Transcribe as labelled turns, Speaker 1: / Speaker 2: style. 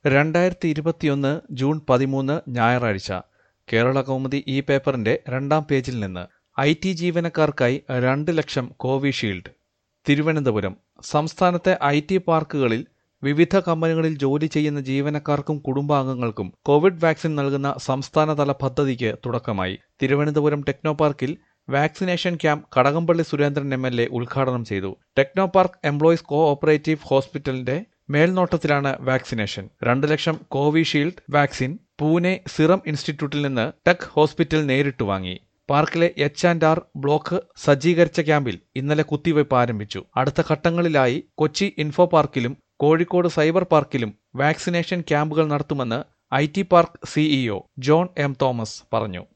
Speaker 1: രണ്ടായിരത്തി ഇരുപത്തിയൊന്ന് ജൂൺ പതിമൂന്ന് ഞായറാഴ്ച കേരള കൗമുദി ഈ പേപ്പറിന്റെ രണ്ടാം പേജിൽ നിന്ന് ഐ ടി ജീവനക്കാർക്കായി രണ്ട് ലക്ഷം കോവിഷീൽഡ് തിരുവനന്തപുരം സംസ്ഥാനത്തെ ഐ ടി പാർക്കുകളിൽ വിവിധ കമ്പനികളിൽ ജോലി ചെയ്യുന്ന ജീവനക്കാർക്കും കുടുംബാംഗങ്ങൾക്കും കോവിഡ് വാക്സിൻ നൽകുന്ന സംസ്ഥാനതല പദ്ധതിക്ക് തുടക്കമായി തിരുവനന്തപുരം ടെക്നോ പാർക്കിൽ vaccination camp Kadakampally Surendran M L A ഉദ്ഘാടനം ചെയ്തു Technopark employees cooperative ഹോസ്പിറ്റലിന്റെ മേൽനോട്ടത്തിലാണ് വാക്സിനേഷൻ രണ്ട് ലക്ഷം കോവിഷീൽഡ് വാക്സിൻ പൂനെ സിറം ഇൻസ്റ്റിറ്റ്യൂട്ടിൽ നിന്ന് ടെക് ഹോസ്പിറ്റൽ നേരിട്ട് വാങ്ങി പാർക്കിലെ എച്ച് ആൻഡ് ആർ ബ്ലോക്ക് സജ്ജീകരിച്ച ക്യാമ്പിൽ ഇന്നലെ കുത്തിവയ്പ് ആരംഭിച്ചു അടുത്ത ഘട്ടങ്ങളിലായി കൊച്ചി ഇൻഫോ പാർക്കിലും കോഴിക്കോട് സൈബർ പാർക്കിലും വാക്സിനേഷൻ ക്യാമ്പുകൾ നടത്തുമെന്ന് I T park CEO John M Thomas പറഞ്ഞു